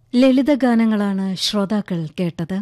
ലളിതഗാനങ്ങളാണ് ശ്രോതാക്കൾ കേട്ടത്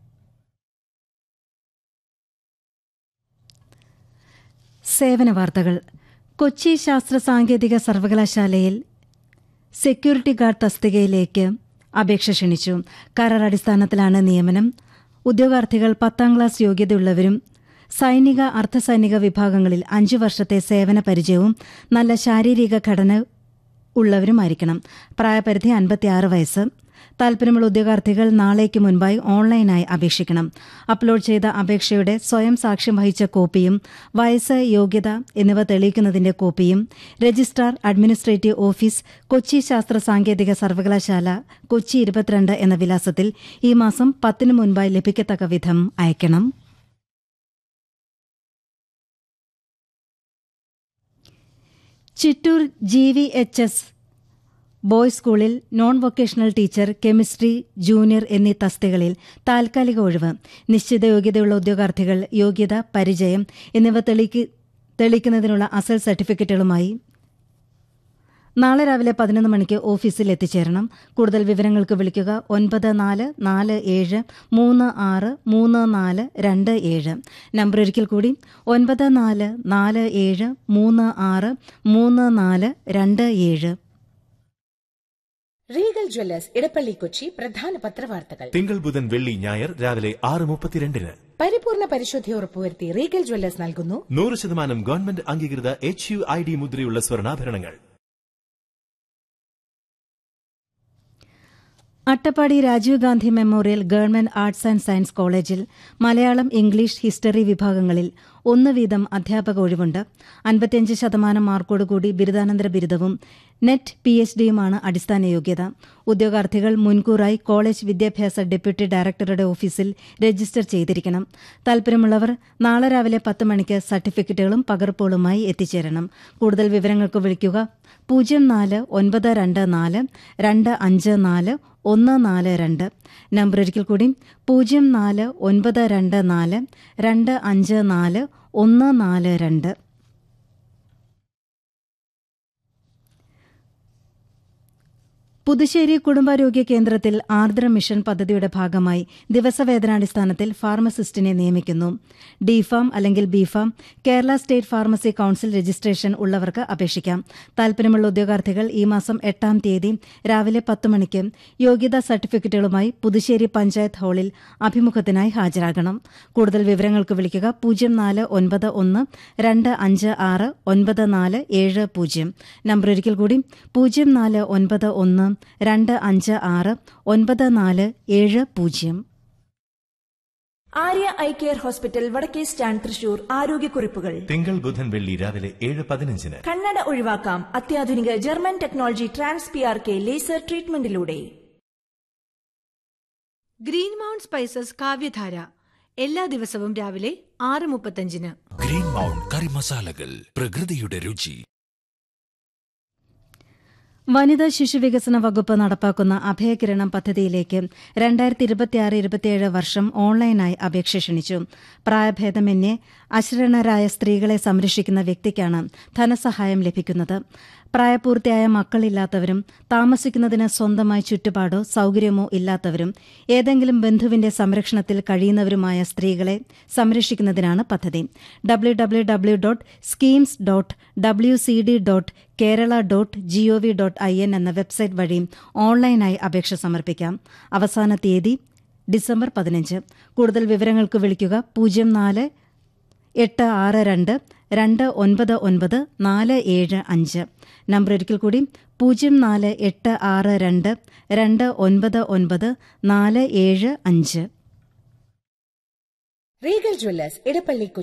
സേവന വാർത്തകൾ കൊച്ചി ശാസ്ത്ര സാങ്കേതിക സർവകലാശാലയിൽ സെക്യൂരിറ്റി ഗാർഡ് തസ്തികയിലേക്ക് അപേക്ഷ ക്ഷണിച്ചു കരാർ അടിസ്ഥാനത്തിലാണ് നിയമനം ഉദ്യോഗാർത്ഥികൾ പത്താം ക്ലാസ് യോഗ്യതയുള്ളവരും സൈനിക അർദ്ധസൈനിക വിഭാഗങ്ങളിൽ അഞ്ചു വർഷത്തെ സേവന പരിചയവും നല്ല ശാരീരിക ഘടന ഉള്ളവരുമായിരിക്കണം പ്രായപരിധി അൻപത്തിയാറ് വയസ്സ് താൽപര്യമുള്ള ഉദ്യോഗാർത്ഥികൾ നാളേക്ക് മുൻപായി ഓൺലൈനായി അപേക്ഷിക്കണം അപ്ലോഡ് ചെയ്ത അപേക്ഷയുടെ സ്വയം സാക്ഷ്യം വഹിച്ച കോപ്പിയും വയസ്സ് യോഗ്യത എന്നിവ തെളിയിക്കുന്നതിന്റെ കോപ്പിയും രജിസ്ട്രാർ അഡ്മിനിസ്ട്രേറ്റീവ് ഓഫീസ് കൊച്ചി ശാസ്ത്ര സാങ്കേതിക സർവകലാശാല കൊച്ചി ഇരുപത്തിരണ്ട് എന്ന വിലാസത്തിൽ ഈ മാസം പത്തിന് മുൻപായി ലഭിക്കത്തക്ക വിധം അയക്കണം Chittoor G V H S boys സ്കൂളിൽ non vocational teacher chemistry junior എന്നീ തസ്തികളിൽ താൽക്കാലിക ഒഴിവ് നിശ്ചിത യോഗ്യതയുള്ള ഉദ്യോഗാർത്ഥികൾ യോഗ്യത പരിചയം എന്നിവ തെളിയിക്ക് തെളിയിക്കുന്നതിനുള്ള അസൽ സർട്ടിഫിക്കറ്റുകളുമായി നാളെ രാവിലെ പതിനൊന്ന് മണിക്ക് ഓഫീസിൽ എത്തിച്ചേരണം കൂടുതൽ വിവരങ്ങൾക്ക് വിളിക്കുക ഒൻപത് നാല് നാല് ഏഴ് മൂന്ന് ആറ് മൂന്ന് നാല് രണ്ട് ഏഴ് നമ്പർ ഒരിക്കൽ കൂടി ഒൻപത് നാല് നാല് ഏഴ് മൂന്ന് ആറ് മൂന്ന് നാല് രണ്ട് ഏഴ് റീഗൽ ജ്വല്ലേഴ്സ് ഇടപ്പള്ളി കൊച്ചി പ്രധാന പത്രവാർത്തകൾ തിങ്കൾ ബുധൻ വെള്ളി ഞായർ രാവിലെ ആറ് മുപ്പത്തിരണ്ടിന് പരിപൂർണ പരിശുദ്ധി ഉറപ്പുവരുത്തി റീഗൽ ജ്വല്ലേഴ്സ് നൽകുന്നു നൂറ് ശതമാനം ഗവൺമെന്റ് അംഗീകൃത എച്ച് യു ഐ ഡി മുദ്രയുള്ള സ്വർണ്ണാഭരണങ്ങൾ Attappadi Rajiv Gandhi memorial government arts and science കോളേജിൽ മലയാളം ഇംഗ്ലീഷ് ഹിസ്റ്ററി വിഭാഗങ്ങളിൽ ഒന്ന് വീതം അധ്യാപക ഒഴിവുണ്ട് അൻപത്തിയഞ്ച് ശതമാനം മാർക്കോടുകൂടി ബിരുദാനന്തര ബിരുദവും നെറ്റ് പി എച്ച് ഡിയുമാണ് അടിസ്ഥാന യോഗ്യത ഉദ്യോഗാർത്ഥികൾ മുൻകൂറായി കോളേജ് വിദ്യാഭ്യാസ ഡെപ്യൂട്ടി ഡയറക്ടറുടെ ഓഫീസിൽ രജിസ്റ്റർ ചെയ്തിരിക്കണം താൽപര്യമുള്ളവർ നാളെ രാവിലെ പത്ത് മണിക്ക് സർട്ടിഫിക്കറ്റുകളും പകർപ്പുകളുമായി എത്തിച്ചേരണം കൂടുതൽ വിവരങ്ങൾക്ക് വിളിക്കുക പൂജ്യം നാല് ഒൻപത് രണ്ട് നാല് രണ്ട് അഞ്ച് നാല് ഒന്ന് നാല് രണ്ട് നമ്പർ ഒരിക്കൽ കൂടി പൂജ്യം നാല് ഒൻപത് രണ്ട് നാല് രണ്ട് അഞ്ച് നാല് ഒന്ന് നാല് രണ്ട് പുതുശ്ശേരി കുടുംബാരോഗ്യ കേന്ദ്രത്തിൽ ആർദ്ര മിഷൻ പദ്ധതിയുടെ ഭാഗമായി ദിവസവേതനാടിസ്ഥാനത്തിൽ ഫാർമസിസ്റ്റിനെ നിയമിക്കുന്നു ഡിഫാം അല്ലെങ്കിൽ B Pharm Kerala state pharmacy council registration ഉള്ളവർക്ക് അപേക്ഷിക്കാം താൽപര്യമുള്ള ഉദ്യോഗാർത്ഥികൾ ഈ മാസം എട്ടാം തീയതി രാവിലെ പത്ത് മണിക്ക് യോഗ്യതാ സർട്ടിഫിക്കറ്റുകളുമായി പുതുശ്ശേരി പഞ്ചായത്ത് ഹാളിൽ അഭിമുഖത്തിനായി ഹാജരാകണം കൂടുതൽ വിവരങ്ങൾക്ക് വിളിക്കുക പൂജ്യം നാല് ഒൻപത് ഒന്ന് രണ്ട് അഞ്ച് ആറ് ഒൻപത് നാല് ഏഴ് പൂജ്യം നമ്പർ ഒരിക്കൽ കൂടി പൂജ്യം നാല് ഒൻപത് ഒന്ന് രണ്ട് അഞ്ച് ആറ് ഒൻപത് നാല് ഏഴ് പൂജ്യം ആര്യ ഐ കെയർ ഹോസ്പിറ്റൽ വടക്കേ സ്റ്റാൻഡ് തൃശൂർ ആരോഗ്യക്കുറിപ്പുകൾ തിങ്കൾ ബുധൻ വെള്ളി രാവിലെ ഏഴ് പതിനഞ്ചിന് കണ്ണട ഒഴിവാക്കാം അത്യാധുനിക German technology trans P R K laser ട്രീറ്റ്മെന്റിലൂടെ ഗ്രീൻ മൗണ്ട് സ്പൈസസ് കാവ്യധാര എല്ലാ ദിവസവും രാവിലെ ആറ് മുപ്പത്തഞ്ചിന് ഗ്രീൻ മൗണ്ട് കറി മസാലകൾ പ്രകൃതിയുടെ രുചി വനിതാ ശിശുവികസന വകുപ്പ് നടപ്പാക്കുന്ന അഭയകിരണം പദ്ധതിയിലേക്ക് രണ്ടായിരത്തി ഇരുപത്തിയാറ് ഇരുപത്തിയേഴ് വർഷം ഓൺലൈനായി അപേക്ഷ ക്ഷണിച്ചു പ്രായഭേദമന്യേ അശരണരായ സ്ത്രീകളെ സംരക്ഷിക്കുന്ന വ്യക്തിക്കാണ് ധനസഹായം ലഭിക്കുന്നത് പ്രായപൂർത്തിയായ മക്കളില്ലാത്തവരും താമസിക്കുന്നതിന് സ്വന്തമായി ചുറ്റുപാടോ സൌകര്യമോ ഇല്ലാത്തവരും ഏതെങ്കിലും ബന്ധുവിന്റെ സംരക്ഷണത്തിൽ കഴിയുന്നവരുമായ സ്ത്രീകളെ സംരക്ഷിക്കുന്നതിനാണ് പദ്ധതി W W W dot schemes dot W C D dot Kerala dot G O V dot I N എന്ന വെബ്സൈറ്റ് വഴി ഓൺലൈനായി അപേക്ഷ സമർപ്പിക്കാം അവസാന തീയതി ഡിസംബർ പതിനഞ്ച് കൂടുതൽ വിവരങ്ങൾക്ക് വിളിക്കുക പൂജ്യം നാല് എട്ട് ആറ് രണ്ട് രണ്ട് ഒൻപത് ഒൻപത് നാല് ഏഴ് അഞ്ച് നമ്പർ ഒരിക്കൽ കൂടി പൂജ്യം നാല് എട്ട് ആറ് രണ്ട് രണ്ട് ഒൻപത് ഒൻപത് നാല് ഏഴ് അഞ്ച് റീഗൽ ജ്വല്ലേഴ്സ് ഇടപ്പള്ളി